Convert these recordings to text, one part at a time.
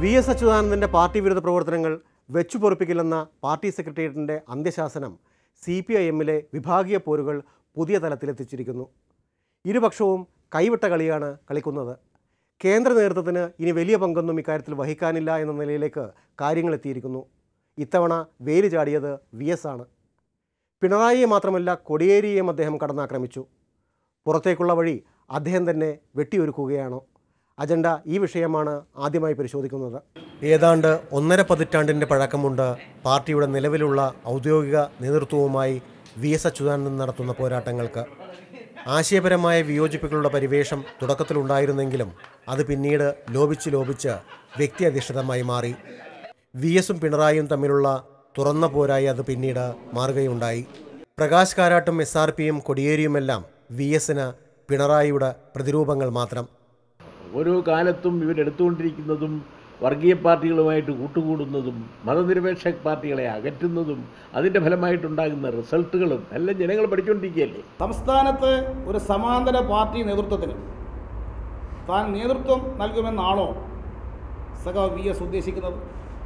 V S അച്യുതാനന്ദൻ്റെ party വിരുദ്ധ പ്രവർത്തനങ്ങൾ വെച്ചു പൊറുപ്പിക്കില്ലെന്ന പാർട്ടി സെക്രട്ടേറിയറ്റിൻ്റെ അന്ത്യശാസനം സി പി ഐ എമ്മിലെ വിഭാഗീയ പോരുകൾ പുതിയ തലത്തിലെത്തിച്ചിരിക്കുന്നു ഇരുപക്ഷവും കൈവിട്ട കളിയാണ് കളിക്കുന്നത് കേന്ദ്ര നേതൃത്വത്തിന് ഇനി വലിയ പങ്കൊന്നും ഇക്കാര്യത്തിൽ വഹിക്കാനില്ല എന്ന നിലയിലേക്ക് കാര്യങ്ങൾ എത്തിയിരിക്കുന്നു ഇത്തവണ വേലി ചാടിയത് വി എസ് ആണ് പിണറായിയെ മാത്രമല്ല കൊടിയേരിയെയും അദ്ദേഹം കടന്നാക്രമിച്ചു പുറത്തേക്കുള്ള വഴി അദ്ദേഹം തന്നെ വെട്ടിയൊരുക്കുകയാണോ അജണ്ട ഈ വിഷയമാണ് ആദ്യമായി പരിശോധിക്കുന്നത് ഏതാണ്ട് ഒന്നര പതിറ്റാണ്ടിൻ്റെ പഴക്കമുണ്ട് പാർട്ടിയുടെ നിലവിലുള്ള ഔദ്യോഗിക നേതൃത്വവുമായി വി എസ് അച്യുതാനന്ദൻ നടത്തുന്ന പോരാട്ടങ്ങൾക്ക് ആശയപരമായ വിയോജിപ്പുകളുടെ പരിവേഷം തുടക്കത്തിലുണ്ടായിരുന്നെങ്കിലും അത് പിന്നീട് ലോപിച്ച് ലോപിച്ച് വ്യക്തിയധിഷ്ഠിതമായി മാറി വി എസും പിണറായിയും തമ്മിലുള്ള തുറന്ന പോരായി അത് പിന്നീട് മാറുകയുണ്ടായി പ്രകാശ് കാരാട്ടും എസ് ആർ പിയും കൊടിയേരിയുമെല്ലാം വി എസിന് പിണറായിയുടെ പ്രതിരൂപങ്ങൾ മാത്രം ഓരോ കാലത്തും ഇവരെടുത്തുകൊണ്ടിരിക്കുന്നതും വർഗീയ പാർട്ടികളുമായിട്ട് കൂട്ടുകൂടുന്നതും മതനിരപേക്ഷ പാർട്ടികളെ അകറ്റുന്നതും അതിൻ്റെ ഫലമായിട്ടുണ്ടാകുന്ന റിസൾട്ടുകളും എല്ലാം ജനങ്ങൾ പഠിച്ചുകൊണ്ടിരിക്കുകയല്ലേ സംസ്ഥാനത്ത് ഒരു സമാന്തര പാർട്ടി നേതൃത്വത്തിന് താൻ നേതൃത്വം നൽകുമെന്നാണോ സഖാവ് വി എസ് ഉദ്ദേശിക്കുന്നത്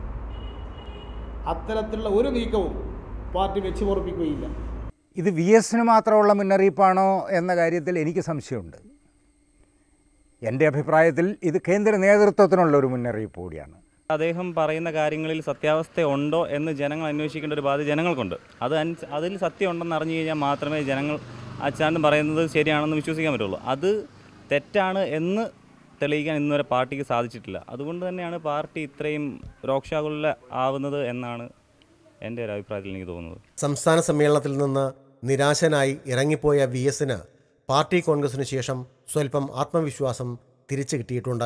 അത്തരത്തിലുള്ള ഒരു നീക്കവും പാർട്ടി വെച്ചു പൊറപ്പിക്കുകയില്ല ഇത് വി എസിന് മാത്രമുള്ള മുന്നറിയിപ്പാണോ എന്ന കാര്യത്തിൽ എനിക്ക് സംശയമുണ്ട് എൻ്റെ അഭിപ്രായത്തിൽ ഇത് കേന്ദ്ര നേതൃത്വത്തിനുള്ള ഒരു മുന്നറിയിപ്പ് കൂടിയാണ് അദ്ദേഹം പറയുന്ന കാര്യങ്ങളിൽ സത്യാവസ്ഥ ഉണ്ടോ എന്ന് ജനങ്ങൾ അന്വേഷിക്കേണ്ട ഒരു ബാധ്യത ജനങ്ങൾക്കുണ്ട് അത് അനു അതിൽ സത്യം ഉണ്ടെന്ന് അറിഞ്ഞു കഴിഞ്ഞാൽ മാത്രമേ ജനങ്ങൾ അച്ചാണ്ട് പറയുന്നത് ശരിയാണെന്ന് വിശ്വസിക്കാൻ പറ്റുള്ളൂ അത് തെറ്റാണ് എന്ന് തെളിയിക്കാൻ ഇന്നുവരെ പാർട്ടിക്ക് സാധിച്ചിട്ടില്ല അതുകൊണ്ട് തന്നെയാണ് പാർട്ടി ഇത്രയും രോക്ഷാകുല ആവുന്നത് എന്നാണ് എൻ്റെ ഒരു അഭിപ്രായത്തിൽ എനിക്ക് തോന്നുന്നത് സംസ്ഥാന സമ്മേളനത്തിൽ നിന്ന് നിരാശനായി ഇറങ്ങിപ്പോയ വി എസിന് പാർട്ടി കോൺഗ്രസിന് ശേഷം സ്വല്പം ആത്മവിശ്വാസം തിരിച്ചു കിട്ടിയിട്ടുണ്ട്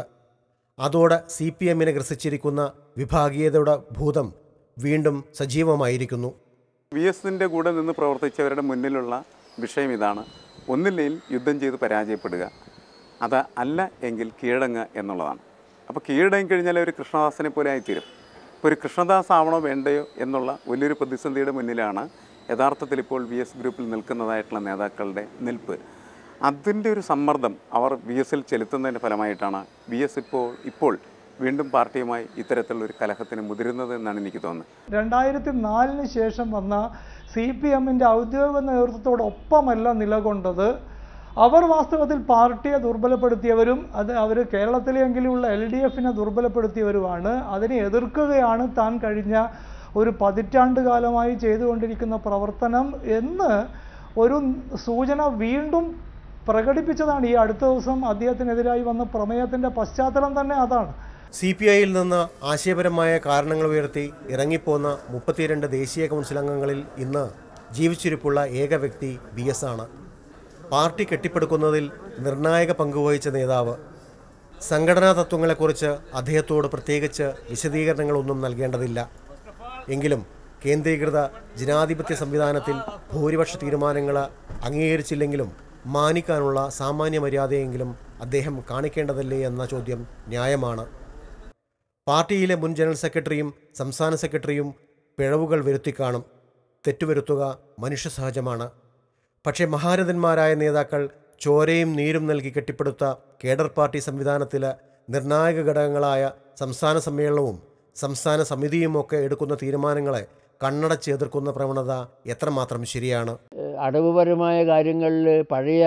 അതോടെ സി പി എമ്മിനെ ഗ്രസിച്ചിരിക്കുന്ന വിഭാഗീയതയുടെ ഭൂതം വീണ്ടും സജീവമായിരിക്കുന്നു വി എസിൻ്റെ കൂടെ നിന്ന് പ്രവർത്തിച്ചവരുടെ മുന്നിലുള്ള വിഷയം ഇതാണ് ഒന്നില്ലെങ്കിൽ യുദ്ധം ചെയ്ത് പരാജയപ്പെടുക അത് അല്ല എങ്കിൽ കീഴടങ്ങുക എന്നുള്ളതാണ് അപ്പോൾ കീഴടങ്ങി കഴിഞ്ഞാൽ ഒരു കൃഷ്ണദാസനെ പോലെ ആയിത്തീരും ഇപ്പോൾ ഒരു കൃഷ്ണദാസ് ആവണോ വേണ്ടയോ എന്നുള്ള വലിയൊരു പ്രതിസന്ധിയുടെ മുന്നിലാണ് യഥാർത്ഥത്തിൽ ഇപ്പോൾ വി എസ് ഗ്രൂപ്പിൽ നിൽക്കുന്നതായിട്ടുള്ള നേതാക്കളുടെ നിൽപ്പ് അതിൻ്റെ ഒരു സമ്മർദ്ദം അവർ വി എസിൽ ചെലുത്തുന്നതിൻ്റെ ഫലമായിട്ടാണ് വി എസ് ഇപ്പോൾ ഇപ്പോൾ വീണ്ടും പാർട്ടിയുമായി ഇത്തരത്തിലുള്ള ഒരു കലഹത്തിന് മുതിരുന്നത് എന്നാണ് എനിക്ക് തോന്നുന്നത് രണ്ടായിരത്തി നാലിന് ശേഷം വന്ന സി പി എമ്മിൻ്റെ ഔദ്യോഗിക നേതൃത്വത്തോടൊപ്പമല്ല നിലകൊണ്ടത് അവർ വാസ്തവത്തിൽ പാർട്ടിയെ ദുർബലപ്പെടുത്തിയവരും അത് അവർ കേരളത്തിലെങ്കിലുമുള്ള എൽ ഡി എഫിനെ ദുർബലപ്പെടുത്തിയവരുമാണ് അതിനെ എതിർക്കുകയാണ് താൻ കഴിഞ്ഞ ഒരു പതിറ്റാണ്ട് കാലമായി ചെയ്തുകൊണ്ടിരിക്കുന്ന പ്രവർത്തനം എന്ന് ഒരു സൂചന വീണ്ടും പ്രകടിപ്പിച്ചതാണ് ഈ അടുത്ത ദിവസം അദ്ദേഹത്തിനെതിരായി വന്ന പ്രമേയത്തിൻ്റെ പശ്ചാത്തലം തന്നെ അതാണ് സി പി ഐയിൽ നിന്ന് ആശയപരമായ കാരണങ്ങൾ ഉയർത്തി ഇറങ്ങിപ്പോന്ന മുപ്പത്തിരണ്ട് ദേശീയ കൗൺസിൽ അംഗങ്ങളിൽ ഇന്ന് ജീവിച്ചിരിപ്പുള്ള ഏക വ്യക്തി ബി എസ് ആണ് പാർട്ടി കെട്ടിപ്പടുക്കുന്നതിൽ നിർണായക പങ്കുവഹിച്ച നേതാവ് സംഘടനാ തത്വങ്ങളെക്കുറിച്ച് അദ്ദേഹത്തോട് പ്രത്യേകിച്ച് വിശദീകരണങ്ങളൊന്നും നൽകേണ്ടതില്ല എങ്കിലും കേന്ദ്രീകൃത ജനാധിപത്യ സംവിധാനത്തിൽ ഭൂരിപക്ഷ തീരുമാനങ്ങൾ അംഗീകരിച്ചില്ലെങ്കിലും മാനിക്കാനുള്ള സാമാന്യ മര്യാദയെങ്കിലും അദ്ദേഹം കാണിക്കേണ്ടതല്ലേ എന്ന ചോദ്യം ന്യായമാണ് പാർട്ടിയിലെ മുൻ ജനറൽ സെക്രട്ടറിയും സംസ്ഥാന സെക്രട്ടറിയും പിഴവുകൾ വരുത്തിക്കാണും തെറ്റുവരുത്തുക മനുഷ്യസഹജമാണ് പക്ഷേ മഹാരഥന്മാരായ നേതാക്കൾ ചോരയും നീരും നൽകി കെട്ടിപ്പടുത്ത കേഡർ പാർട്ടി സംവിധാനത്തിലെ നിർണായക ഘടകങ്ങളായ സംസ്ഥാന സമ്മേളനവും സംസ്ഥാന സമിതിയുമൊക്കെ എടുക്കുന്ന തീരുമാനങ്ങളെ കണ്ണടച്ച് എതിർക്കുന്ന പ്രവണത എത്രമാത്രം ശരിയാണ് അടവുപരമായ കാര്യങ്ങളിൽ പഴയ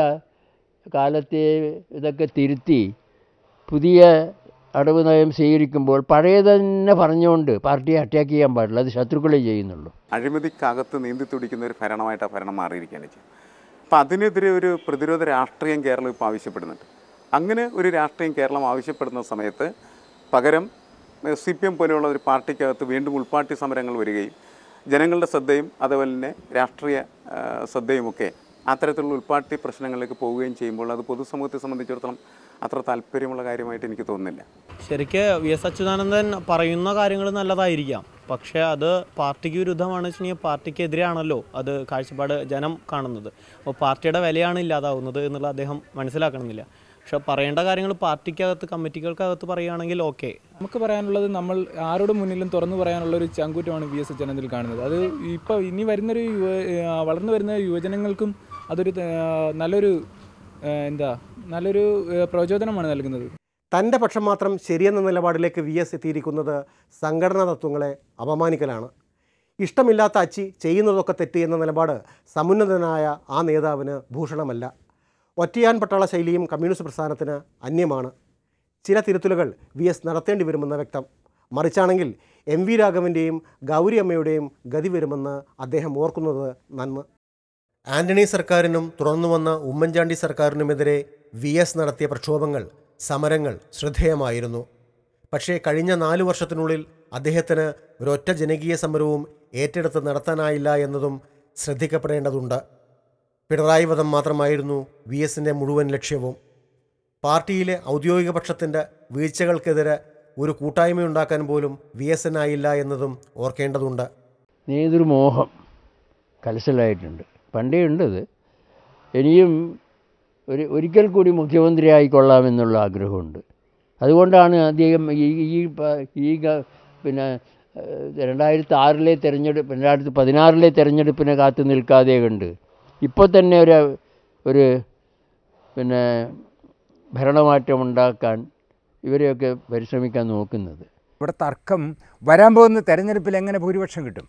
കാലത്തെ ഇതൊക്കെ തിരുത്തി പുതിയ അടവ് നയം സ്വീകരിക്കുമ്പോൾ പഴയ തന്നെ പറഞ്ഞുകൊണ്ട് പാർട്ടിയെ അറ്റാക്ക് ചെയ്യാൻ പാടില്ല അത് ശത്രുക്കളെ ചെയ്യുന്നുള്ളൂ അഴിമതിക്കകത്ത് നീന്തി തുടിക്കുന്ന ഒരു ഭരണമായിട്ട് ആ ഭരണം മാറിയിരിക്കുകയാണ് ചെയ്യും അപ്പം അതിനെതിരെ ഒരു പ്രതിരോധ രാഷ്ട്രീയം കേരളം ഇപ്പോൾ ആവശ്യപ്പെടുന്നുണ്ട് അങ്ങനെ ഒരു രാഷ്ട്രീയം കേരളം ആവശ്യപ്പെടുന്ന സമയത്ത് പകരം സി പി എം പോലെയുള്ള ഒരു പാർട്ടിക്കകത്ത് വീണ്ടും ഉൾപാർട്ടി സമരങ്ങൾ വരികയും ജനങ്ങളുടെ ശ്രദ്ധയും അതുപോലെ തന്നെ രാഷ്ട്രീയ ആ, ശ്രദ്ധയുമൊക്കെ അത്തരത്തിലുള്ള ഉൾപാർട്ടി പ്രശ്നങ്ങളിലേക്ക് പോവുകയും ചെയ്യുമ്പോൾ അത് പൊതുസമൂഹത്തെ സംബന്ധിച്ചിടത്തോളം അത്ര താല്പര്യമുള്ള കാര്യമായിട്ട് എനിക്ക് തോന്നുന്നില്ല ശരിക്ക് വി എസ് അച്യുതാനന്ദൻ പറയുന്ന കാര്യങ്ങൾ നല്ലതായിരിക്കാം പക്ഷേ അത് പാർട്ടിക്ക് വിരുദ്ധമാണെന്ന് വെച്ചിട്ടുണ്ടെങ്കിൽ പാർട്ടിക്കെതിരെയാണല്ലോ അത് കാഴ്ചപ്പാട് ജനം കാണുന്നത് അപ്പോൾ പാർട്ടിയുടെ വിലയാണ് ഇല്ലാതാവുന്നത് എന്നുള്ള അദ്ദേഹം മനസ്സിലാക്കണമെന്നില്ല പക്ഷേ പറയേണ്ട കാര്യങ്ങൾ പാർട്ടിക്കകത്ത് കമ്മിറ്റികൾക്കകത്ത് പറയുകയാണെങ്കിൽ ഓക്കെ നമുക്ക് പറയാനുള്ളത് നമ്മൾ ആരുടെ മുന്നിലും തുറന്നു പറയാനുള്ള ഒരു ചങ്കൂറ്റമാണ് വി എസ് അച്യുതാനന്ദനിൽ കാണുന്നത് അത് ഇപ്പോൾ ഇനി വരുന്നൊരു യുവ ആ, വളർന്നു വരുന്ന യുവജനങ്ങൾക്കും അതൊരു ആ, നല്ലൊരു ആ, എന്താ നല്ലൊരു ആ, പ്രചോദനമാണ് നൽകുന്നത് തൻ്റെ പക്ഷം മാത്രം ശരിയെന്ന നിലപാടിലേക്ക് വി എസ് എത്തിയിരിക്കുന്നത് സംഘടനാ തത്വങ്ങളെ അപമാനിക്കലാണ് ഇഷ്ടമില്ലാത്ത അച്ചി ചെയ്യുന്നതൊക്കെ തെറ്റ് എന്ന നിലപാട് സമുന്നതനായ ആ നേതാവിന് ഭൂഷണമല്ല ഒറ്റയാൻ പട്ടാള ശൈലിയും കമ്മ്യൂണിസ്റ്റ് പ്രസ്ഥാനത്തിന് അന്യമാണ് ചില തിരുത്തലുകൾ വി എസ് നടത്തേണ്ടി വരുമെന്ന് വ്യക്തം മറിച്ചാണെങ്കിൽ എം വി രാഘവൻ്റെയും ഗൗരി അമ്മയുടെയും ഗതി വരുമെന്ന് അദ്ദേഹം ഓർക്കുന്നത് നന്ന് ആന്റണി സർക്കാരിനും തുടർന്നു വന്ന ഉമ്മൻചാണ്ടി സർക്കാരിനുമെതിരെ വി എസ് നടത്തിയ പ്രക്ഷോഭങ്ങൾ സമരങ്ങൾ ശ്രദ്ധേയമായിരുന്നു പക്ഷേ കഴിഞ്ഞ നാലു വർഷത്തിനുള്ളിൽ അദ്ദേഹത്തിന് ഒരൊറ്റ ജനകീയ സമരവും ഏറ്റെടുത്ത് നടത്താനായില്ല എന്നതും ശ്രദ്ധിക്കപ്പെടേണ്ടതുണ്ട് പിണറായി വധം മാത്രമായിരുന്നു വി എസിൻ്റെ മുഴുവൻ ലക്ഷ്യവും പാർട്ടിയിലെ ഔദ്യോഗിക പക്ഷത്തിൻ്റെ വീഴ്ചകൾക്കെതിരെ ഒരു കൂട്ടായ്മയുണ്ടാക്കാൻ പോലും വി എസ് ആയില്ല എന്നതും ഓർക്കേണ്ടതുണ്ട് നേതൃമോഹം കലശലായിട്ടുണ്ട് പണ്ടേ ഉണ്ടത് ഇനിയും ഒരു ഒരിക്കൽ കൂടി മുഖ്യമന്ത്രി ആയിക്കൊള്ളാമെന്നുള്ള ആഗ്രഹമുണ്ട് അതുകൊണ്ടാണ് അദ്ദേഹം ഈ ഈ പ- ഈ ഗ- പിന്നെ ഏഹ്, രണ്ടായിരത്തി ആറിലെ തെരഞ്ഞെടുപ്പ് രണ്ടായിരത്തി പതിനാറിലെ തെരഞ്ഞെടുപ്പിനെ കാത്തു നിൽക്കാതെ കണ്ട് ഇപ്പോൾ തന്നെ ഒരു ഒരു പിന്നെ ഭരണമാറ്റം ഉണ്ടാക്കാൻ ഇവരെയൊക്കെ പരിശ്രമിക്കാൻ നോക്കുന്നത് ഇവിടെ തർക്കം വരാൻ പോകുന്ന തെരഞ്ഞെടുപ്പിൽ എങ്ങനെ ഭൂരിപക്ഷം കിട്ടും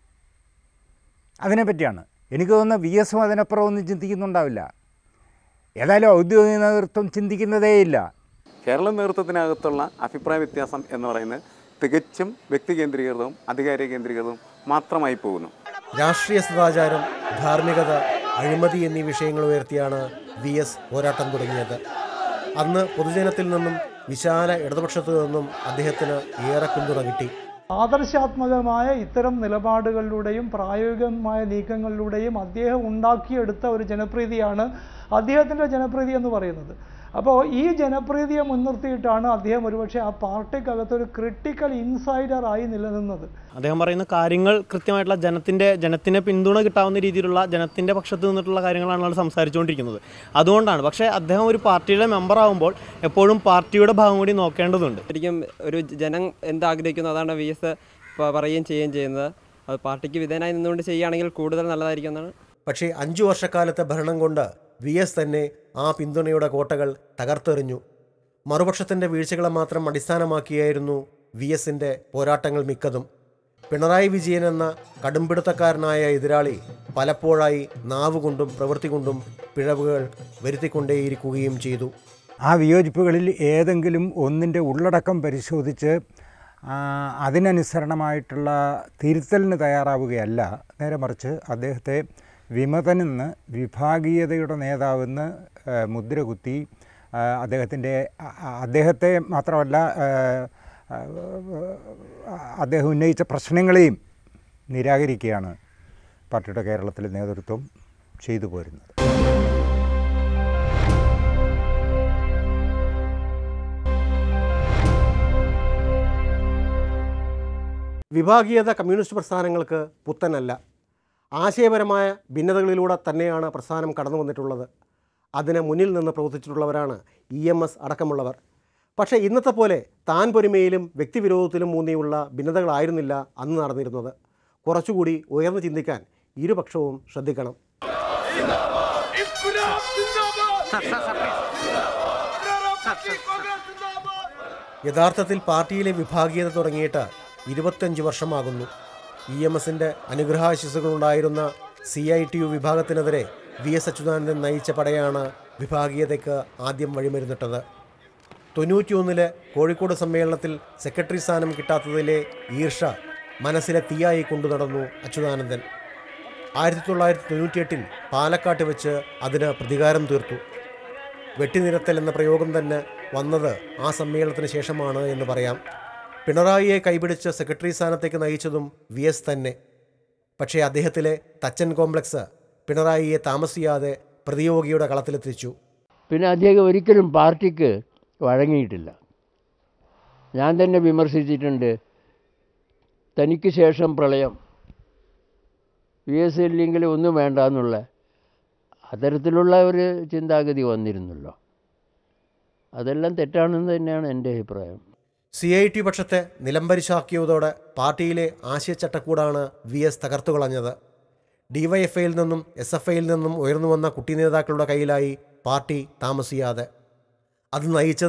അതിനെപ്പറ്റിയാണ് എനിക്ക് തോന്നുന്നത് വി എസും അതിനപ്പുറം ഒന്നും ചിന്തിക്കുന്നുണ്ടാവില്ല ഏതായാലും ഔദ്യോഗിക നേതൃത്വം ചിന്തിക്കുന്നതേയില്ല കേരള നേതൃത്വത്തിനകത്തുള്ള അഭിപ്രായ വ്യത്യാസം എന്ന് പറയുന്നത് തികച്ചും വ്യക്തി കേന്ദ്രീകൃതവും അധികാര കേന്ദ്രീകൃതവും മാത്രമായി പോകുന്നു രാഷ്ട്രീയ സദാചാരം ധാർമ്മികത അഴിമതി എന്നീ വിഷയങ്ങൾ ഉയർത്തിയാണ് വി എസ് പോരാട്ടം തുടങ്ങിയത് അന്ന് പൊതുജനത്തിൽ നിന്നും വിശാല ഇടതുപക്ഷത്തു നിന്നും അദ്ദേഹത്തിന് ഏറെ പിന്തുണ കിട്ടി ആദർശാത്മകമായ ഇത്തരം നിലപാടുകളിലൂടെയും പ്രായോഗികമായ നീക്കങ്ങളിലൂടെയും അദ്ദേഹം ഉണ്ടാക്കിയെടുത്ത ഒരു ജനപ്രീതിയാണ് അദ്ദേഹത്തിൻ്റെ ജനപ്രീതി എന്ന് പറയുന്നത് അപ്പോൾ ഈ ജനപ്രീതിയെ മുൻനിർത്തിയിട്ടാണ് അദ്ദേഹം ഒരുപക്ഷെ ആ പാർട്ടിക്കകത്ത് ഒരു ക്രിട്ടിക്കൽ ഇൻസൈഡറായി നിലനിന്നത് അദ്ദേഹം പറയുന്ന കാര്യങ്ങൾ കൃത്യമായിട്ടുള്ള ജനത്തിൻ്റെ ജനത്തിന് പിന്തുണ കിട്ടാവുന്ന രീതിയിലുള്ള ജനത്തിൻ്റെ പക്ഷത്ത് നിന്നിട്ടുള്ള കാര്യങ്ങളാണ് ആൾ സംസാരിച്ചുകൊണ്ടിരിക്കുന്നത് അതുകൊണ്ടാണ് പക്ഷേ അദ്ദേഹം ഒരു പാർട്ടിയുടെ മെമ്പർ ആകുമ്പോൾ എപ്പോഴും പാർട്ടിയുടെ ഭാഗം കൂടി നോക്കേണ്ടതുണ്ട് ശരിക്കും ഒരു ജനം എന്താഗ്രഹിക്കുന്നു അതാണ് വി എസ് പറയുകയും ചെയ്യുകയും ചെയ്യുന്നത് അത് പാർട്ടിക്ക് വിധേയനായി നിന്നുകൊണ്ട് ചെയ്യുകയാണെങ്കിൽ കൂടുതൽ നല്ലതായിരിക്കും എന്നാണ് പക്ഷേ അഞ്ചു വർഷക്കാലത്തെ ഭരണം കൊണ്ട് വി എസ് തന്നെ ആ പിന്തുണയുടെ കോട്ടകൾ തകർത്തെറിഞ്ഞു മറുപക്ഷത്തിൻ്റെ വീഴ്ചകളെ മാത്രം അടിസ്ഥാനമാക്കിയായിരുന്നു വി എസിൻ്റെ പോരാട്ടങ്ങൾ മിക്കതും പിണറായി വിജയൻ എന്ന കടുംപിടുത്തക്കാരനായ എതിരാളി പലപ്പോഴായി നാവുകൊണ്ടും പ്രവൃത്തി കൊണ്ടും പിഴവുകൾ വരുത്തിക്കൊണ്ടേയിരിക്കുകയും ചെയ്തു ആ വിയോജിപ്പുകളിൽ ഏതെങ്കിലും ഒന്നിൻ്റെ ഉള്ളടക്കം പരിശോധിച്ച് ആ, അതിനനുസരണമായിട്ടുള്ള തിരുത്തലിന് തയ്യാറാവുകയല്ല നേരെ മറിച്ച് അദ്ദേഹത്തെ വിമതനെന്ന് വിഭാഗീയതയുടെ നേതാവെന്ന് ആ, മുദ്ര കുത്തി ആ, അദ്ദേഹത്തിൻ്റെ ആ, ആ, അദ്ദേഹത്തെ മാത്രമല്ല ആ, ആ, അദ്ദേഹം ഉന്നയിച്ച പ്രശ്നങ്ങളെയും നിരാകരിക്കുകയാണ് പാർട്ടിയുടെ കേരളത്തിലെ നേതൃത്വം ചെയ്തു പോരുന്നത് വിഭാഗീയത കമ്മ്യൂണിസ്റ്റ് പ്രസ്ഥാനങ്ങൾക്ക് പുത്തനല്ല ആശയപരമായ ഭിന്നതകളിലൂടെ തന്നെയാണ് പ്രസ്ഥാനം കടന്നു വന്നിട്ടുള്ളത് അതിന് മുന്നിൽ നിന്ന് പ്രവർത്തിച്ചിട്ടുള്ളവരാണ് ഇ എം എസ് അടക്കമുള്ളവർ പക്ഷേ ഇന്നത്തെ പോലെ താൻ പൊരുമയിലും വ്യക്തിവിരോധത്തിലും മൂന്നിയുള്ള ഭിന്നതകളായിരുന്നില്ല അന്ന് നടന്നിരുന്നത് കുറച്ചുകൂടി ഉയർന്നു ചിന്തിക്കാൻ ഇരുപക്ഷവും ശ്രദ്ധിക്കണം യഥാർത്ഥത്തിൽ പാർട്ടിയിലെ വിഭാഗീയത തുടങ്ങിയിട്ട് ഇരുപത്തഞ്ച് വർഷമാകുന്നു ഇ എം എസിൻ്റെ അനുഗ്രഹാശിസുകളുണ്ടായിരുന്ന സി ഐ ടി യു വിഭാഗത്തിനെതിരെ വി എസ് അച്യുതാനന്ദൻ നയിച്ച പടയാണ് വിഭാഗീയതയ്ക്ക് ആദ്യം വഴിമരുന്നിട്ടത് തൊണ്ണൂറ്റിയൊന്നിലെ കോഴിക്കോട് സമ്മേളനത്തിൽ സെക്രട്ടറി സ്ഥാനം കിട്ടാത്തതിലെ ഈർഷ മനസ്സിലെ തീയായി കൊണ്ടു നടന്നു അച്യുതാനന്ദൻ ആയിരത്തി തൊള്ളായിരത്തി തൊണ്ണൂറ്റിയെട്ടിൽ പാലക്കാട്ട് വെച്ച് അതിന് പ്രതികാരം തീർത്തു വെട്ടിനിരത്തൽ എന്ന പ്രയോഗം തന്നെ വന്നത് ആ സമ്മേളനത്തിന് ശേഷമാണ് എന്ന് പറയാം പിണറായിയെ കൈപിടിച്ച് സെക്രട്ടറി സ്ഥാനത്തേക്ക് നയിച്ചതും വി എസ് തന്നെ പക്ഷേ അദ്ദേഹത്തിലെ തച്ചൻ കോംപ്ലക്സ് പിണറായിയെ താമസിയാതെ പ്രതിയോഗിയുടെ കളത്തിലെത്തിച്ചു പിന്നെ അദ്ദേഹം ഒരിക്കലും പാർട്ടിക്ക് വഴങ്ങിയിട്ടില്ല ഞാൻ തന്നെ വിമർശിച്ചിട്ടുണ്ട് തനിക്ക് ശേഷം പ്രളയം വി എസ് ഇല്ലെങ്കിൽ ഒന്നും വേണ്ട എന്നുള്ള അത്തരത്തിലുള്ള ഒരു ചിന്താഗതി വന്നിരുന്നല്ലോ അതെല്ലാം തെറ്റാണെന്ന് തന്നെയാണ് എൻ്റെ അഭിപ്രായം സി ഐ ടി പക്ഷത്തെ നിലംപരിശാക്കിയതോടെ പാർട്ടിയിലെ ആശയച്ചട്ടക്കൂടാണ് വി എസ് തകർത്തുകളഞ്ഞത് ഡിവൈഎഫ്ഐയിൽ നിന്നും എസ് എഫ് ഐയിൽ നിന്നും ഉയർന്നു വന്ന കുട്ടി നേതാക്കളുടെ കയ്യിലായി പാർട്ടി താമസിയാതെ അത് നയിച്ചത്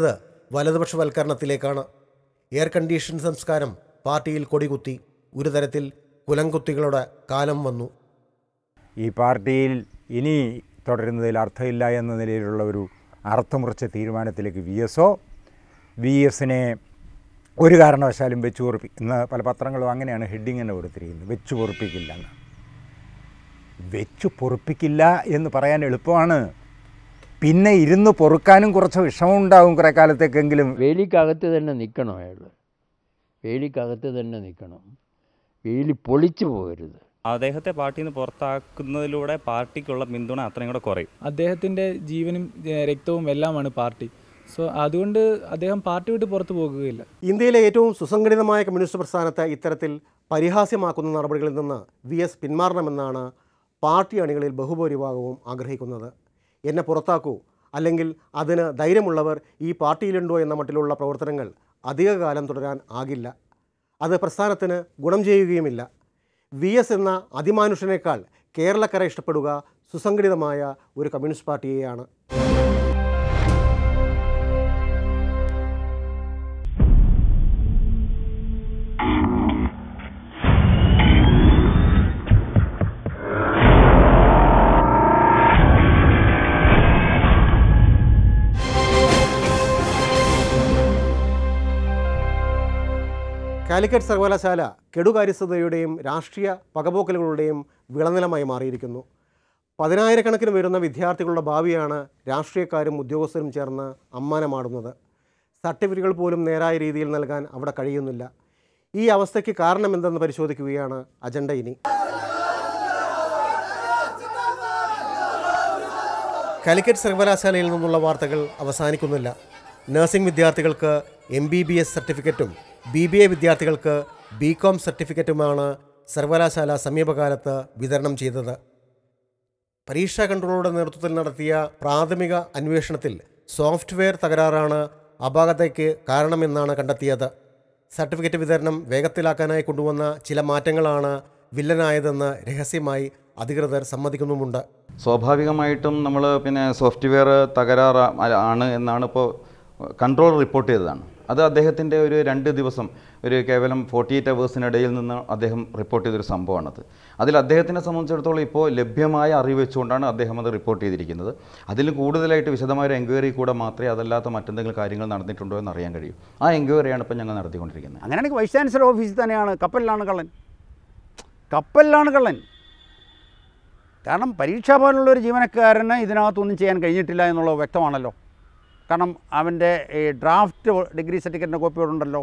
വലതുപക്ഷവൽക്കരണത്തിലേക്കാണ് എയർ കണ്ടീഷൻ സംസ്കാരം പാർട്ടിയിൽ കൊടികുത്തി ഒരു തരത്തിൽ കുലംകുത്തികളുടെ കാലം വന്നു ഈ പാർട്ടിയിൽ ഇനി തുടരുന്നതിൽ അർത്ഥമില്ല എന്ന നിലയിലുള്ള ഒരു അർത്ഥമുറച്ച തീരുമാനത്തിലേക്ക് വി എസോ വി എസിനെ ഒരു കാരണവശാലും വെച്ച് പൊറുപ്പി ഇന്ന് പല പത്രങ്ങളും അങ്ങനെയാണ് ഹെഡിങ് തന്നെ കൊടുത്തിരിക്കുന്നത് വെച്ച് പൊറുപ്പിക്കില്ല എന്ന് വെച്ച് പൊറുപ്പിക്കില്ല എന്ന് പറയാൻ എളുപ്പമാണ് പിന്നെ ഇരുന്ന് പൊറുക്കാനും കുറച്ച് വിഷമമുണ്ടാകും കുറേ കാലത്തേക്കെങ്കിലും വേലിക്കകത്ത് തന്നെ നിൽക്കണം അയാൾ വേലിക്കകത്ത് തന്നെ നിൽക്കണം വേലി പൊളിച്ചു പോകരുത് അദ്ദേഹത്തെ പാർട്ടിയിൽ നിന്ന് പുറത്താക്കുന്നതിലൂടെ പാർട്ടിക്കുള്ള പിന്തുണ അത്രയും കൂടെ കുറയും അദ്ദേഹത്തിൻ്റെ ജീവനും ഏഹ്, രക്തവും എല്ലാമാണ് പാർട്ടി സോ അതുകൊണ്ട് അദ്ദേഹം പാർട്ടി വിട്ട് പുറത്തു പോകുകയില്ല ഇന്ത്യയിലെ ഏറ്റവും സുസംഘടിതമായ കമ്മ്യൂണിസ്റ്റ് പ്രസ്ഥാനത്തെ ഇത്തരത്തിൽ പരിഹാസ്യമാക്കുന്ന നടപടികളിൽ നിന്ന് വി എസ് പിന്മാറണമെന്നാണ് പാർട്ടി അണികളിൽ ബഹുഭൂരിഭാഗവും ആഗ്രഹിക്കുന്നത് എന്നെ പുറത്താക്കൂ അല്ലെങ്കിൽ അതിന് ധൈര്യമുള്ളവർ ഈ പാർട്ടിയിലുണ്ടോ എന്ന മട്ടിലുള്ള പ്രവർത്തനങ്ങൾ അധികകാലം തുടരാൻ ആകില്ല അത് പ്രസ്ഥാനത്തിന് ഗുണം ചെയ്യുകയുമില്ല വി എസ് എന്ന അതിമാനുഷ്യനേക്കാൾ കേരളക്കര ഇഷ്ടപ്പെടുക സുസംഘടിതമായ ഒരു കമ്മ്യൂണിസ്റ്റ് പാർട്ടിയെയാണ് കാലിക്കറ്റ് സർവകലാശാല കെടുകാര്യസ്ഥതയുടെയും രാഷ്ട്രീയ പകപോക്കലുകളുടെയും വിളനിലമായി മാറിയിരിക്കുന്നു പതിനായിരക്കണക്കിന് വരുന്ന വിദ്യാർത്ഥികളുടെ ഭാവിയാണ് രാഷ്ട്രീയക്കാരും ഉദ്യോഗസ്ഥരും ചേർന്ന് അമ്മാനമാടുന്നത് സർട്ടിഫിക്കറ്റുകൾ പോലും നേരായ രീതിയിൽ നൽകാൻ അവിടെ കഴിയുന്നില്ല ഈ അവസ്ഥയ്ക്ക് കാരണമെന്തെന്ന് പരിശോധിക്കുകയാണ് അജണ്ട ഇനി കാലിക്കറ്റ് സർവകലാശാലയിൽ നിന്നുള്ള വാർത്തകൾ അവസാനിക്കുന്നില്ല നഴ്സിംഗ് വിദ്യാർത്ഥികൾക്ക് എം ബി ബി എസ് സർട്ടിഫിക്കറ്റും ബി ബി എ വിദ്യാർത്ഥികൾക്ക് ബി കോം സർട്ടിഫിക്കറ്റുമാണ് സർവകലാശാല സമീപകാലത്ത് വിതരണം ചെയ്തത് പരീക്ഷാ കൺട്രോളുടെ നേതൃത്വത്തിൽ നടത്തിയ പ്രാഥമിക അന്വേഷണത്തിൽ സോഫ്റ്റ്വെയർ തകരാറാണ് അപാകതയ്ക്ക് കാരണമെന്നാണ് കണ്ടെത്തിയത് സർട്ടിഫിക്കറ്റ് വിതരണം വേഗത്തിലാക്കാനായി കൊണ്ടുവന്ന ചില മാറ്റങ്ങളാണ് വില്ലനായതെന്ന് രഹസ്യമായി അധികൃതർ സമ്മതിക്കുന്നുമുണ്ട് സ്വാഭാവികമായിട്ടും നമ്മൾ പിന്നെ സോഫ്റ്റ്വെയർ തകരാറ് ആണ് എന്നാണ് ഇപ്പോൾ കൺട്രോൾ റിപ്പോർട്ട് ചെയ്തതാണ് അത് അദ്ദേഹത്തിൻ്റെ ഒരു രണ്ട് ദിവസം ഒരു കേവലം ഫോർട്ടി എയ്റ്റ് അവേഴ്സിനിടയിൽ നിന്ന് അദ്ദേഹം റിപ്പോർട്ട് ചെയ്തൊരു സംഭവമാണത് അതിൽ അദ്ദേഹത്തിനെ സംബന്ധിച്ചിടത്തോളം ഇപ്പോൾ ലഭ്യമായ അറിവ് വെച്ചുകൊണ്ടാണ് അദ്ദേഹം അത് റിപ്പോർട്ട് ചെയ്തിരിക്കുന്നത് അതിൽ കൂടുതലായിട്ട് വിശദമായ ഒരു എൻക്വയറി കൂടെ മാത്രമേ അതല്ലാത്ത മറ്റെന്തെങ്കിലും കാര്യങ്ങൾ നടന്നിട്ടുണ്ടോ എന്ന് അറിയാൻ കഴിയൂ ആ എൻക്വയറിയാണ് ഇപ്പോൾ ഞങ്ങൾ നടത്തിക്കൊണ്ടിരിക്കുന്നത് അങ്ങനെയാണെങ്കിൽ വൈസ് ചാൻസലർ ഓഫീസിൽ തന്നെയാണ് കപ്പലിലാണ് കള്ളൻ കപ്പലിലാണ് കള്ളൻ കാരണം പരീക്ഷാ പോലുള്ള ഒരു ജീവനക്കാരന് ഇതിനകത്തൊന്നും ചെയ്യാൻ കഴിഞ്ഞിട്ടില്ല എന്നുള്ളത് വ്യക്തമാണല്ലോ കാരണം അവൻ്റെ ഈ ഡ്രാഫ്റ്റ് ഡിഗ്രി സർട്ടിഫിക്കറ്റിൻ്റെ കോപ്പി ഉണ്ടല്ലോ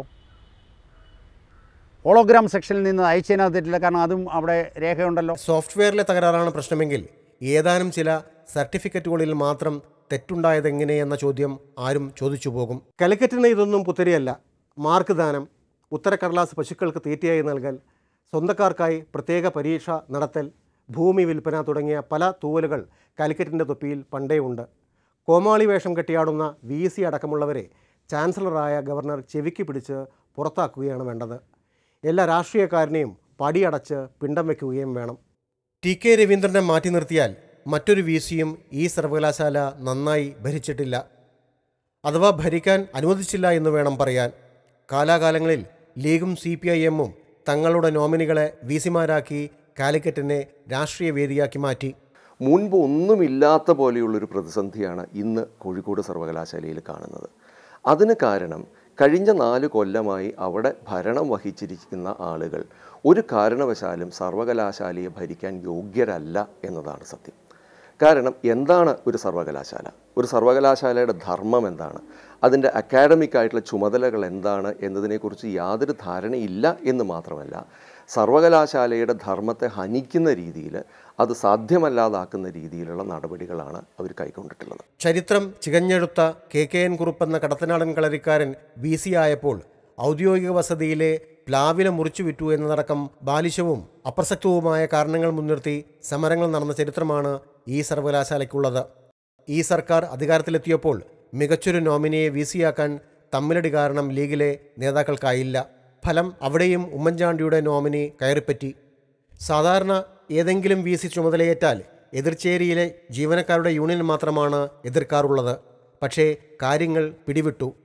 ഹോളോഗ്രാം സെക്ഷനിൽ നിന്ന് അയച്ചതിനകത്തിട്ടില്ല കാരണം അതും അവിടെ രേഖയുണ്ടല്ലോ സോഫ്റ്റ്വെയറിലെ തകരാറാണ് പ്രശ്നമെങ്കിൽ ഏതാനും ചില സർട്ടിഫിക്കറ്റുകളിൽ മാത്രം തെറ്റുണ്ടായതെങ്ങനെയെന്ന ചോദ്യം ആരും ചോദിച്ചു പോകും കലിക്കറ്റിന് ഇതൊന്നും പുത്തരിയല്ല മാർക്ക് ദാനം ഉത്തരക്കടലാസ് പശുക്കൾക്ക് തീറ്റയായി നൽകൽ സ്വന്തക്കാർക്കായി പ്രത്യേക പരീക്ഷ നടത്തൽ ഭൂമി വിൽപ്പന തുടങ്ങിയ പല തൂവലുകൾ കാലിക്കറ്റിൻ്റെ തൊപ്പിയിൽ പണ്ടേ ഉണ്ട് കോമാളി വേഷം കെട്ടിയാടുന്ന വി സി അടക്കമുള്ളവരെ ചാൻസലറായ ഗവർണർ ചെവിക്ക് പിടിച്ച് പുറത്താക്കുകയാണ് വേണ്ടത് എല്ലാ രാഷ്ട്രീയക്കാരനെയും പടിയടച്ച് പിണ്ടം വയ്ക്കുകയും വേണം ടി കെ രവീന്ദ്രനെ മാറ്റി നിർത്തിയാൽ മറ്റൊരു വി സിയും ഈ സർവകലാശാല നന്നായി ഭരിച്ചിട്ടില്ല അഥവാ ഭരിക്കാൻ അനുവദിച്ചില്ല എന്ന് വേണം പറയാൻ കാലാകാലങ്ങളിൽ ലീഗും സി പി ഐ എമ്മും തങ്ങളുടെ നോമിനികളെ വി സിമാരാക്കി കാലിക്കറ്റിനെ രാഷ്ട്രീയ വേദിയാക്കി മാറ്റി മുൻപ് ഒന്നുമില്ലാത്ത പോലെയുള്ളൊരു പ്രതിസന്ധിയാണ് ഇന്ന് കോഴിക്കോട് സർവകലാശാലയിൽ കാണുന്നത് അതിന് കാരണം കഴിഞ്ഞ നാല് കൊല്ലമായി അവിടെ ഭരണം വഹിച്ചിരിക്കുന്ന ആളുകൾ ഒരു കാരണവശാലും സർവകലാശാലയെ ഭരിക്കാൻ യോഗ്യരല്ല എന്നതാണ് സത്യം കാരണം എന്താണ് ഒരു സർവകലാശാല ഒരു സർവകലാശാലയുടെ ധർമ്മം എന്താണ് അതിൻ്റെ അക്കാഡമിക് ആയിട്ടുള്ള ചുമതലകൾ എന്താണ് എന്നതിനെക്കുറിച്ച് യാതൊരു ധാരണയില്ല എന്ന് മാത്രമല്ല സർവകലാശാലയുടെ ധർമ്മത്തെ ഹനിക്കുന്ന രീതിയിൽ അത് സാധ്യമല്ലാതാക്കുന്ന രീതിയിലുള്ള നടപടികളാണ് അവർ കൈക്കൊണ്ടിട്ടുള്ളത് ചരിത്രം ചികഞ്ഞെടുത്ത കെ കെ എൻ കുറുപ്പെന്ന കടത്തനാടൻ കളരിക്കാരൻ വി സി ആയപ്പോൾ ഔദ്യോഗിക വസതിയിലെ പ്ലാവില മുറിച്ചു വിറ്റു എന്നതടക്കം ബാലിശവും അപ്രസക്തവുമായ കാരണങ്ങൾ മുൻനിർത്തി സമരങ്ങൾ നടന്ന ചരിത്രമാണ് ഈ സർവകലാശാലയ്ക്കുള്ളത് ഈ സർക്കാർ അധികാരത്തിലെത്തിയപ്പോൾ മികച്ചൊരു നോമിനിയെ വി സിയാക്കാൻ തമ്മിലടി കാരണം ലീഗിലെ നേതാക്കൾക്കായില്ല ഫലം അവിടെയും ഉമ്മൻചാണ്ടിയുടെ നോമിനി കയറിപ്പറ്റി സാധാരണ ഏതെങ്കിലും വി സി ചുമതലയേറ്റാൽ എതിർചേരിയിലെ ജീവനക്കാരുടെ യൂണിയൻ മാത്രമാണ് എതിർക്കാറുള്ളത് പക്ഷേ കാര്യങ്ങൾ പിടിവിട്ടു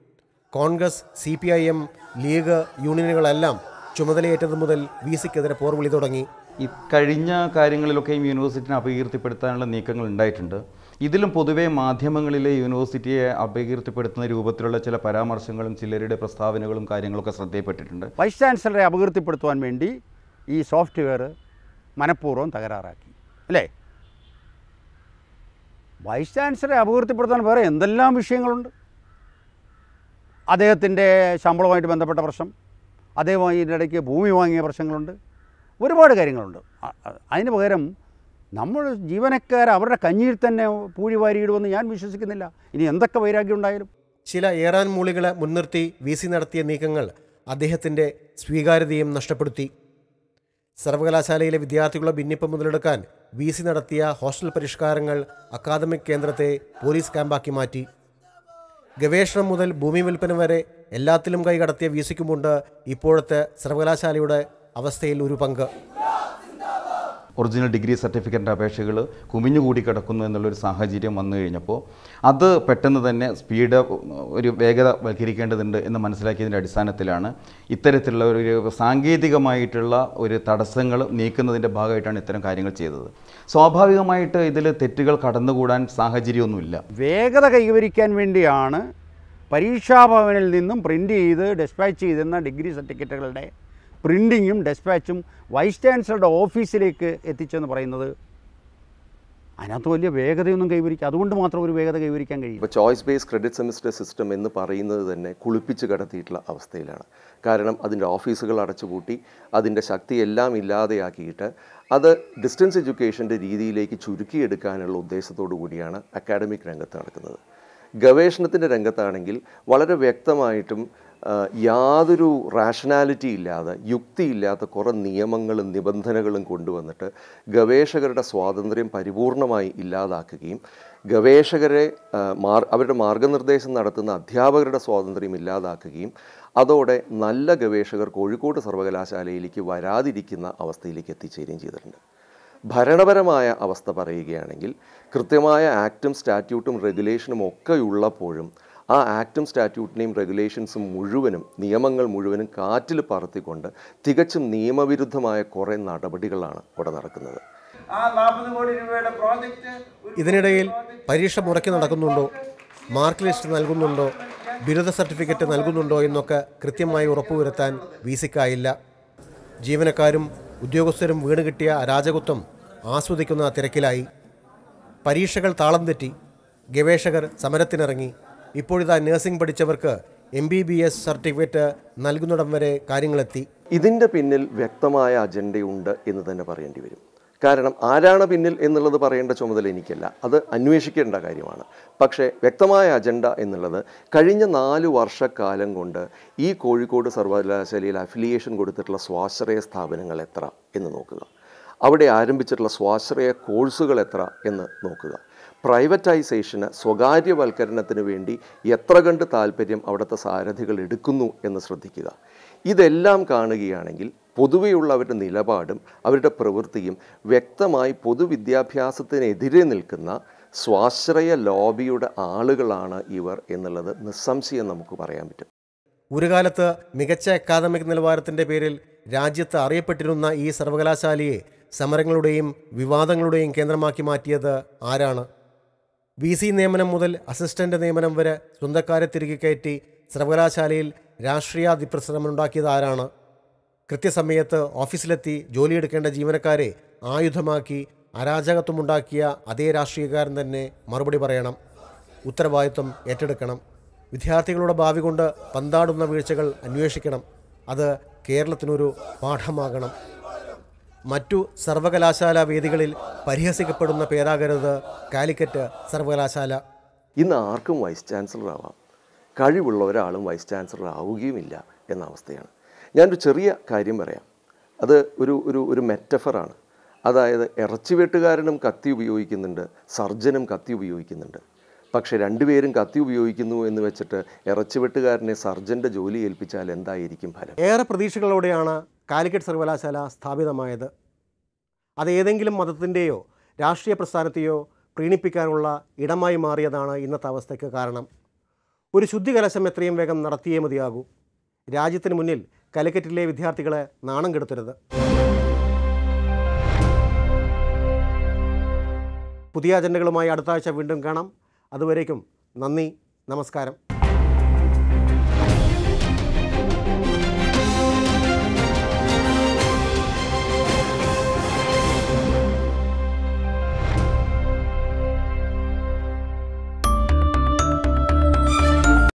Congress C P I M League യൂണിയനുകളെല്ലാം ചുമതലയേറ്റത് മുതൽ വി സിക്കെതിരെ പോർവിളി തുടങ്ങി ഈ കഴിഞ്ഞ കാര്യങ്ങളിലൊക്കെയും യൂണിവേഴ്സിറ്റിനെ അപകീർത്തിപ്പെടുത്താനുള്ള നീക്കങ്ങൾ ഉണ്ടായിട്ടുണ്ട് ഇതിലും പൊതുവേ മാധ്യമങ്ങളിലെ യൂണിവേഴ്സിറ്റിയെ അപകീർത്തിപ്പെടുത്തുന്ന രൂപത്തിലുള്ള ചില പരാമർശങ്ങളും ചിലരുടെ പ്രസ്താവനകളും കാര്യങ്ങളൊക്കെ ശ്രദ്ധയിൽപ്പെട്ടിട്ടുണ്ട് വൈസ് ചാൻസലറെ അപകീർത്തിപ്പെടുത്തുവാൻ വേണ്ടി ഈ സോഫ്റ്റ്വെയർ മനഃപൂർവ്വം തകരാറാക്കി അല്ലേ വൈസ് ചാൻസലറെ അപകീർത്തിപ്പെടുത്താൻ വേറെ എന്തെല്ലാം വിഷയങ്ങളുണ്ട് അദ്ദേഹത്തിൻ്റെ ശമ്പളവുമായിട്ട് ബന്ധപ്പെട്ട പ്രശ്നം അദ്ദേഹം ഇതിൻ്റെ ഇടയ്ക്ക് ഭൂമി വാങ്ങിയ പ്രശ്നങ്ങളുണ്ട് ഒരുപാട് കാര്യങ്ങളുണ്ട് അ- അ- അതിന് പകരം നമ്മൾ ജീവനക്കാർ അവരുടെ കഞ്ഞിയിൽ തന്നെ പൂഴി വാരിയിടുമെന്ന് ഞാൻ വിശ്വസിക്കുന്നില്ല ഇനി എന്തൊക്കെ വൈരാഗ്യം ഉണ്ടായാലും ചില ഏറാൻ മൂളികളെ മുൻനിർത്തി വി സി നടത്തിയ നീക്കങ്ങൾ അദ്ദേഹത്തിൻ്റെ സ്വീകാര്യതയും നഷ്ടപ്പെടുത്തി സർവകലാശാലയിലെ വിദ്യാർത്ഥികളുടെ ഭിന്നിപ്പ് മുതലെടുക്കാൻ വി സി നടത്തിയ ഹോസ്റ്റൽ പരിഷ്കാരങ്ങൾ അക്കാദമിക് കേന്ദ്രത്തെ പോലീസ് ക്യാമ്പാക്കി മാറ്റി ഗവേഷണം മുതൽ ഭൂമി വിൽപ്പന വരെ എല്ലാത്തിലും കൈകടത്തിയ വി സിക്കുമുണ്ട് ഇപ്പോഴത്തെ സർവകലാശാലയുടെ അവസ്ഥയിൽ ഒരു പങ്ക് ഒറിജിനൽ ഡിഗ്രി സർട്ടിഫിക്കറ്റിൻ്റെ അപേക്ഷകൾ കുമിഞ്ഞുകൂടി കിടക്കുന്നു എന്നുള്ളൊരു സാഹചര്യം വന്നു കഴിഞ്ഞപ്പോൾ അത് പെട്ടെന്ന് തന്നെ സ്പീഡ് ഒരു വേഗത വൽക്കരിക്കേണ്ടതുണ്ട് എന്ന് മനസ്സിലാക്കിയതിൻ്റെ അടിസ്ഥാനത്തിലാണ് ഇത്തരത്തിലുള്ള ഒരു സാങ്കേതികമായിട്ടുള്ള ഒരു തടസ്സങ്ങൾ നീക്കുന്നതിൻ്റെ ഭാഗമായിട്ടാണ് ഇത്തരം കാര്യങ്ങൾ ചെയ്തത് സ്വാഭാവികമായിട്ട് ഇതിൽ തെറ്റുകൾ കടന്നുകൂടാൻ സാഹചര്യമൊന്നുമില്ല വേഗത കൈവരിക്കാൻ വേണ്ടിയാണ് പരീക്ഷാഭവനിൽ നിന്നും പ്രിൻ്റ് ചെയ്ത് ഡെസ്പാച്ച് ചെയ്തിരുന്ന ഡിഗ്രി സർട്ടിഫിക്കറ്റുകളുടെ പ്രിൻറ്റിങ്ങും ഡെസ്പാച്ചും വൈസ് ചാൻസലറുടെ ഓഫീസിലേക്ക് എത്തിച്ചെന്ന് പറയുന്നത് അതിനകത്ത് വലിയ വേഗതയൊന്നും കൈവരിക്കുക അതുകൊണ്ട് മാത്രം ഒരു വേഗത കൈവരിക്കാൻ കഴിയും ഇപ്പോൾ choice base credit semester system എന്ന് പറയുന്നത് തന്നെ കുളിപ്പിച്ച് കടത്തിയിട്ടുള്ള അവസ്ഥയിലാണ് കാരണം അതിൻ്റെ ഓഫീസുകൾ അടച്ചുപൂട്ടി അതിൻ്റെ ശക്തി എല്ലാം ഇല്ലാതെയാക്കിയിട്ട് അത് ഡിസ്റ്റൻസ് എഡ്യൂക്കേഷൻ്റെ രീതിയിലേക്ക് ചുരുക്കിയെടുക്കാനുള്ള ഉദ്ദേശത്തോടു കൂടിയാണ് അക്കാഡമിക് രംഗത്ത് നടക്കുന്നത് ഗവേഷണത്തിൻ്റെ രംഗത്താണെങ്കിൽ വളരെ വ്യക്തമായിട്ടും ആ, യാതൊരു റാഷണാലിറ്റി ഇല്ലാതെ യുക്തിയില്ലാത്ത കുറേ നിയമങ്ങളും നിബന്ധനകളും കൊണ്ടുവന്നിട്ട് ഗവേഷകരുടെ സ്വാതന്ത്ര്യം പരിപൂർണമായി ഇല്ലാതാക്കുകയും ഗവേഷകരെ ആ, മാർ അവരുടെ മാർഗനിർദ്ദേശം നടത്തുന്ന അധ്യാപകരുടെ സ്വാതന്ത്ര്യം ഇല്ലാതാക്കുകയും അതോടെ നല്ല ഗവേഷകർ കോഴിക്കോട് സർവകലാശാലയിലേക്ക് വരാതിരിക്കുന്ന അവസ്ഥയിലേക്ക് എത്തിച്ചേരുകയും ചെയ്തിട്ടുണ്ട് ഭരണപരമായ അവസ്ഥ പറയുകയാണെങ്കിൽ കൃത്യമായ ആക്റ്റും സ്റ്റാറ്റ്യൂട്ടും റെഗുലേഷനും ഒക്കെ ഉള്ളപ്പോഴും ആ ആക്റ്റും സ്റ്റാറ്റ്യൂട്ടിനെയും റെഗുലേഷൻസും മുഴുവനും നിയമങ്ങൾ മുഴുവനും കാറ്റിൽ പറത്തിക്കൊണ്ട് തികച്ചും നിയമവിരുദ്ധമായ കുറേ നടപടികളാണ് ഇവിടെ നടക്കുന്നത് ആ നാൽപ്പത് കോടി രൂപയുടെ പ്രോജക്റ്റ് ഇതിനിടയിൽ പരീക്ഷ മുറയ്ക്ക് നടക്കുന്നുണ്ടോ മാർക്ക് ലിസ്റ്റ് നൽകുന്നുണ്ടോ ബിരുദ സർട്ടിഫിക്കറ്റ് നൽകുന്നുണ്ടോ എന്നൊക്കെ കൃത്യമായി ഉറപ്പുവരുത്താൻ വി സിക്കായില്ല ജീവനക്കാരും ഉദ്യോഗസ്ഥരും വീണ് കിട്ടിയ അരാജകത്വം ആസ്വദിക്കുന്ന തിരക്കിലായി പരീക്ഷകൾ താളം തെറ്റി ഗവേഷകർ സമരത്തിനിറങ്ങി ഇപ്പോഴിതാ നഴ്സിംഗ് പഠിച്ചവർക്ക് M B B S certificate നൽകുന്നിടം വരെ കാര്യങ്ങളെത്തി ഇതിൻ്റെ പിന്നിൽ വ്യക്തമായ അജണ്ടയുണ്ട് എന്ന് തന്നെ പറയേണ്ടി വരും കാരണം ആരാണ് പിന്നിൽ എന്നുള്ളത് പറയേണ്ട ചുമതല എനിക്കല്ല അത് അന്വേഷിക്കേണ്ട കാര്യമാണ് പക്ഷേ വ്യക്തമായ അജണ്ട എന്നുള്ളത് കഴിഞ്ഞ നാല് വർഷക്കാലം കൊണ്ട് ഈ കോഴിക്കോട് സർവകലാശാലയിൽ അഫിലിയേഷൻ കൊടുത്തിട്ടുള്ള സ്വാശ്രയ സ്ഥാപനങ്ങൾ എത്ര എന്ന് നോക്കുക അവിടെ ആരംഭിച്ചിട്ടുള്ള സ്വാശ്രയ കോഴ്സുകൾ എത്ര എന്ന് നോക്കുക പ്രൈവറ്റൈസേഷന് സ്വകാര്യവൽക്കരണത്തിന് വേണ്ടി എത്ര കണ്ട് താല്പര്യം അവിടുത്തെ സാരഥികൾ എടുക്കുന്നു എന്ന് ശ്രദ്ധിക്കുക ഇതെല്ലാം കാണുകയാണെങ്കിൽ പൊതുവെയുള്ള അവരുടെ നിലപാടും അവരുടെ പ്രവൃത്തിയും വ്യക്തമായി പൊതുവിദ്യാഭ്യാസത്തിനെതിരെ നിൽക്കുന്ന സ്വാശ്രയ ലോബിയുടെ ആളുകളാണ് ഇവർ എന്നുള്ളത് നിസ്സംശയം നമുക്ക് പറയാൻ പറ്റും ഒരു കാലത്ത് മികച്ച അക്കാദമിക് നിലവാരത്തിൻ്റെ പേരിൽ രാജ്യത്ത് അറിയപ്പെട്ടിരുന്ന ഈ സർവകലാശാലയെ സമരങ്ങളുടെയും വിവാദങ്ങളുടെയും കേന്ദ്രമാക്കി മാറ്റിയത് ആരാണ് വി സി നിയമനം മുതൽ അസിസ്റ്റൻ്റ് നിയമനം വരെ സ്വന്തക്കാരെ തിരികെ കയറ്റി സർവകലാശാലയിൽ രാഷ്ട്രീയാതിപ്രസരമുണ്ടാക്കിയത് ആരാണ് കൃത്യസമയത്ത് ഓഫീസിലെത്തി ജോലിയെടുക്കേണ്ട ജീവനക്കാരെ ആയുധമാക്കി അരാജകത്വമുണ്ടാക്കിയ അതേ രാഷ്ട്രീയക്കാരൻ തന്നെ മറുപടി പറയണം ഉത്തരവാദിത്വം ഏറ്റെടുക്കണം വിദ്യാർത്ഥികളുടെ ഭാവി കൊണ്ട് പന്താടുന്ന വീഴ്ചകൾ അന്വേഷിക്കണം അത് കേരളത്തിനൊരു പാഠമാകണം മറ്റു സർവകലാശാല വേദികളിൽ പരിഹസിക്കപ്പെടുന്ന പേരാകരുത് കാലിക്കറ്റ് സർവകലാശാല ഇന്ന് ആർക്കും വൈസ് ചാൻസലർ ആവാം കഴിവുള്ള ഒരാളും വൈസ് ചാൻസലർ ആവുകയുമില്ല എന്ന അവസ്ഥയാണ് ഞാനൊരു ചെറിയ കാര്യം പറയാം അത് ഒരു ഒരു ഒരു മെറ്റഫറാണ് അതായത് ഇറച്ചിവെട്ടുകാരനും കത്തി ഉപയോഗിക്കുന്നുണ്ട് സർജനും കത്തി ഉപയോഗിക്കുന്നുണ്ട് പക്ഷെ രണ്ടുപേരും കത്തി ഉപയോഗിക്കുന്നു എന്ന് വെച്ചിട്ട് ഇറച്ചിവെട്ടുകാരനെ സർജൻ്റെ ജോലി ഏൽപ്പിച്ചാൽ എന്തായിരിക്കും ഫലം ഏറെ പ്രതീക്ഷകളോടെയാണ് കാലിക്കറ്റ് സർവകലാശാല സ്ഥാപിതമായത് അത് ഏതെങ്കിലും മതത്തിൻ്റെയോ രാഷ്ട്രീയ പ്രസ്ഥാനത്തെയോ പ്രീണിപ്പിക്കാനുള്ള ഇടമായി മാറിയതാണ് ഇന്നത്തെ അവസ്ഥയ്ക്ക് കാരണം ഒരു ശുദ്ധികലശം എത്രയും വേഗം നടത്തിയേ മതിയാകൂ രാജ്യത്തിന് മുന്നിൽ കലിക്കറ്റിലെ വിദ്യാർത്ഥികളെ നാണം കെടുത്തരുത് പുതിയ അജണ്ടകളുമായി അടുത്ത ആഴ്ച വീണ്ടും കാണാം അതുവരേക്കും നന്ദി നമസ്കാരം